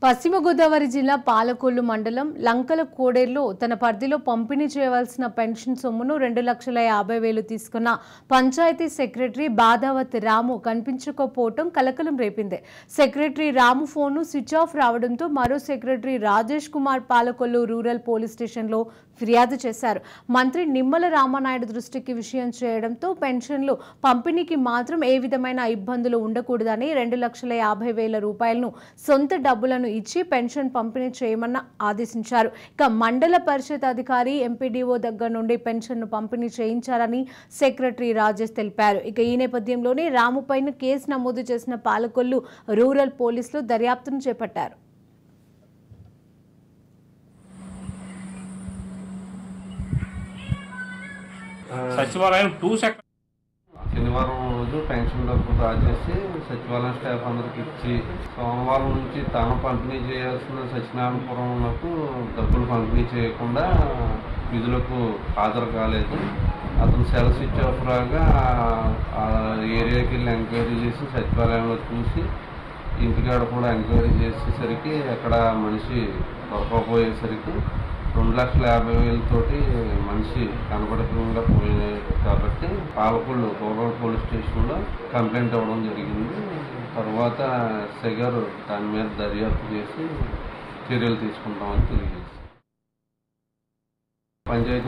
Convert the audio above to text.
పశ్చిమ గోదావరి జిల్లా పాలకొల్లు మండలం లంకల కోడేరులో తన పరిధిలో పంపిణీ చేయవలసిన పెన్షన్ సొమ్మును రెండు లక్షల యాభై వేలు తీసుకున్న పంచాయతీ సెక్రటరీ బాధావత్ రాము కనిపించకపోవటం కలకలం రేపింది secretary Ramu phone switch off రావడంతో మరో secretary Rajesh Kumar Palakollu rural police స్టేషన్లో ఫిర్యాదు చేశారు మంత్రి నిమ్మల రామానాయుడు దృష్టికి విషయం చేయడంతో పెన్షన్లు పంపిణీకి మాత్రం ఏ విధమైన ఇబ్బందులు ఉండకూడదని రెండు లక్షల యాభై వేల రూపాయలను సొంత డబ్బులను ఇచ్చి పెన్షన్ పంపిణీ చేయమన్న ఆదేశించారు ఇక మండల పరిషత్ అధికారి ఎంపీడీఓ దగ్గర నుండి పెన్షన్ను పంపిణీ చేయించారని సెక్రటరీ రాజేష్ తెలిపారు ఇక ఈ నేపథ్యంలోనే రాముపైన కేసు నమోదు చేసిన పాలకొల్లు రూరల్ పోలీసులు దర్యాప్తును చేపట్టారు సచివాలయం టూ సెకండ్ శనివారం రోజు పెన్షన్ డబ్బులు డ్రా చేసి సచివాలయం స్టాఫ్ అందరికి ఇచ్చి సోమవారం నుంచి తాను పంపిణీ చేయాల్సిన సత్యనారాయణపురంకు డబ్బులు పంపిణీ చేయకుండా విధులకు హాజరు కాలేదు అతను సెల్ స్విచ్ ఆఫ్ రాగా ఆ ఏరియాకి వెళ్ళి ఎంక్వైరీ చేసి సచివాలయంలో చూసి ఇంటికాడ కూడా ఎంక్వైరీ చేసేసరికి అక్కడ మనిషి దొరకకపోయేసరికి రెండు లక్షల యాభై వేలతోటి మనిషి కనబడకుండా పోయినాయి కాబట్టి పాలకొల్లు రూరల్ పోలీస్ స్టేషన్లో కంప్లైంట్ ఇవ్వడం జరిగింది తర్వాత ఎస్ఐ గారు దాని మీద దర్యాప్తు చేసి చర్యలు తీసుకుంటామని తెలియజేసి పంచాయతీ